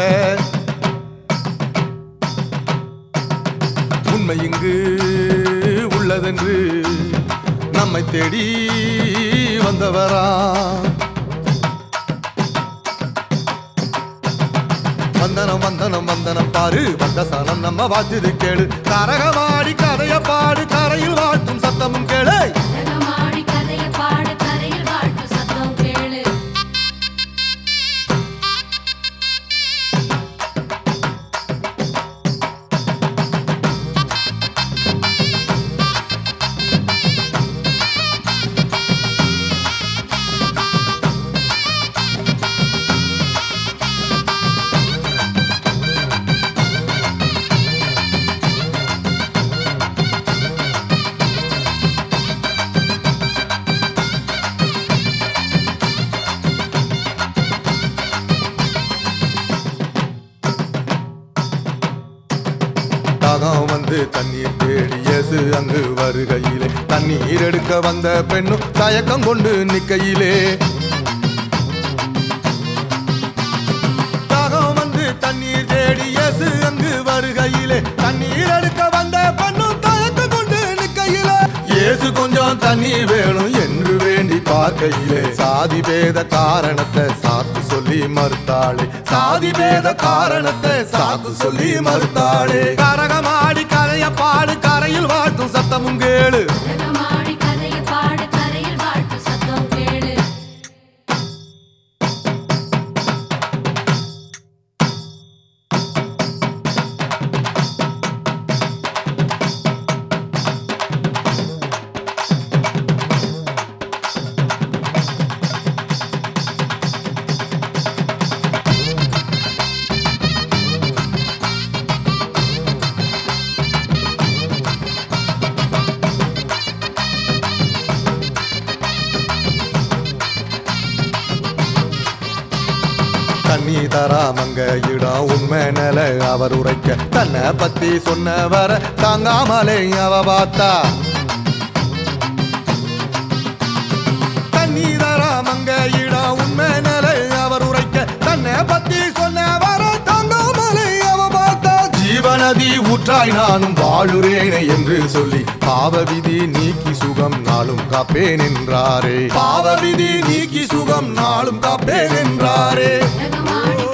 உண்மை இங்கு உள்ளதென்று நம்மை தேடி வந்தவரா வந்தனம் வந்தனம் வந்தனம் பாரு வந்த சனம் நம்ம வாத்துது கேளு கரகமாடி கதைய பாடு கரையில் வாழ்த்தும் சத்தமும் கேளு ஜெகமாடி கதையை பாடு கரையில் வாழ்த்து சத்தம் கேளு தாகம் வந்து தண்ணீர் தேடி இயேசு அங்கு வருகையிலே தண்ணீர் எடுக்க வந்த பெண்ணும் தயக்கம் கொண்டு நிக்கையிலே தாகம் வந்து தண்ணீர் தேடி இயேசு அங்கு வருகையிலே தண்ணீர் எடுக்க வந்த பெண்ணும் தயக்கம் கொண்டு நிக்கையிலே இயேசு கொஞ்சம் தண்ணீர் வேணும் என்று வேண்டி பார்க்கையிலே சாதி பேத காரணத்தை சாக்கு சொல்லி மறுத்தாளே சாதி பேத காரணத்தை சாக்கு சொல்லி மறுத்தாளே கரகமாடி கரைய பாடு கரையில் வாழ்த்தும் சத்தமும் கேளு ஜெகமாடி கதையை பாடு கரையில் வாழ்த்து சத்தம் கேளு தண்ணி தராமங்க இடம் உண்மை நில அவர் உரைக்க தன்னை பத்தி சொன்னவர தாங்காமலே அவ பார்த்தா தண்ணி தராமங்க இடம் உண்மை நில அவர் உரைக்க தன்னை பத்தி சொன்னவர தாங்காமலே அவ பார்த்தா ஜீவநதி ஊற்றாய் நானும் வாழுறேனே என்று சொல்லி பாவ விதி நீக்கி சுகம் நாளும் காப்பேன் என்றாரே பாவ விதி நீக்கி சுகம் நாளும் காப்பேன் என்றாரே ஜெகமாடி